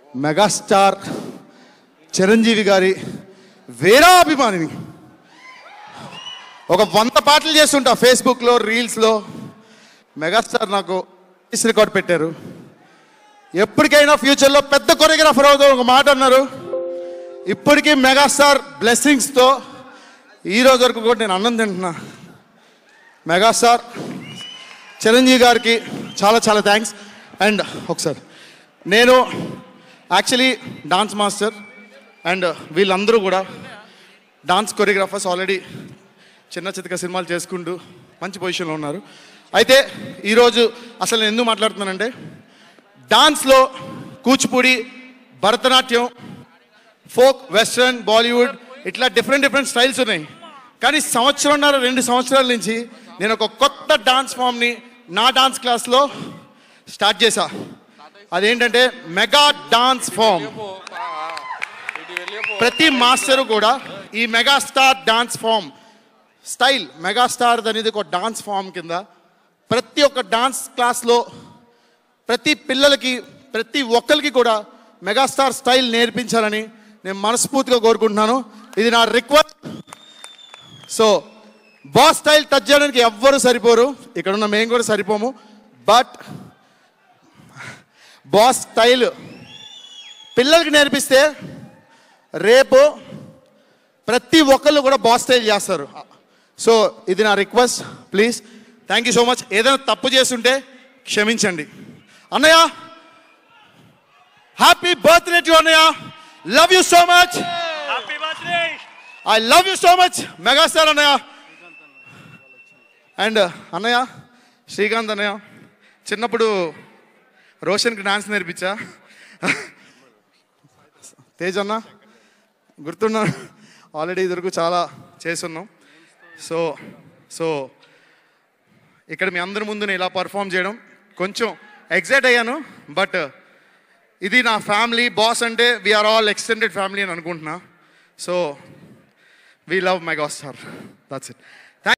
megastar Chiranjeevi గారి వీరాభిమానిని ఒక వంద పాటలు చేస్తుంటా ఫేస్బుక్లో రీల్స్లో మెగాస్టార్ నాకు రికార్డ్ పెట్టారు ఎప్పటికైనా ఫ్యూచర్లో పెద్ద కొరియోగ్రాఫర్ అవుతాం ఒక మాట అన్నారు ఇప్పటికీ మెగాస్టార్ బ్లెస్సింగ్స్తో ఈ రోజు వరకు కూడా నేను అన్నం తింటున్నా మెగాస్టార్ చిరంజీవి గారికి చాలా చాలా థ్యాంక్స్ అండ్ ఒకసారి నేను యాక్చువల్లీ డాన్స్ మాస్టర్ అండ్ వీళ్ళందరూ కూడా డాన్స్ కొరియోగ్రాఫర్స్ ఆల్రెడీ చిన్న చితక సినిమాలు చేసుకుంటూ మంచి పొజిషన్లో ఉన్నారు అయితే ఈరోజు అసలు నేను ఎందుకు మాట్లాడుతున్నానంటే డాన్స్లో Kuchipudi Bharatanatyam folk western Bollywood ఇట్లా డిఫరెంట్ డిఫరెంట్ స్టైల్స్ ఉన్నాయి కానీ సంవత్సరంన్నర రెండు సంవత్సరాల నుంచి నేను ఒక కొత్త డాన్స్ ఫామ్ని నా డాన్స్ క్లాస్లో స్టార్ట్ చేశా అదేంటంటే మెగా డాన్స్ ఫామ్ ప్రతి మాస్టరు కూడా ఈ megastar dance form style megastar అనేది ఒక డాన్స్ ఫామ్ కింద ప్రతి ఒక్క డాన్స్ క్లాస్లో ప్రతి పిల్లలకి ప్రతి ఒక్కరికి కూడా మెగాస్టార్ స్టైల్ నేర్పించాలని నేను మనస్ఫూర్తిగా కోరుకుంటున్నాను ఇది నా request so boss style touch చేయడానికి ఎవ్వరు సరిపోరు ఇక్కడ ఉన్న మేము కూడా సరిపోము బట్ బాస్ స్టైల్ పిల్లలకి నేర్పిస్తే రేపు ప్రతి ఒక్కళ్ళు కూడా బాస్ స్టైల్ చేస్తారు సో ఇది నా request please thank you so much ఏదైనా తప్పు చేస్తుంటే క్షమించండి అన్నయ్య హ్యాపీ బర్త్డే టు అన్నయ్య love you so much happy birthday I love you so much megastar అన్నయ్య అండ్ అన్నయ్య శ్రీకాంత్ అన్నయ్య చిన్నప్పుడు రోషన్కి డాన్స్ నేర్పించా తేజ్ అన్న గుర్తున్నా ఆల్రెడీ ఇదివరకు చాలా చేసున్నాం సో సో ఇక్కడ మీ అందరి ముందు నేను ఇలా పర్ఫామ్ చేయడం కొంచెం ఎగ్జైట్ అయ్యాను బట్ ఇది నా ఫ్యామిలీ బాస్ అంటే వీఆర్ ఆల్ ఎక్స్టెండెడ్ ఫ్యామిలీ అని అనుకుంటున్నా so we love megastar that's it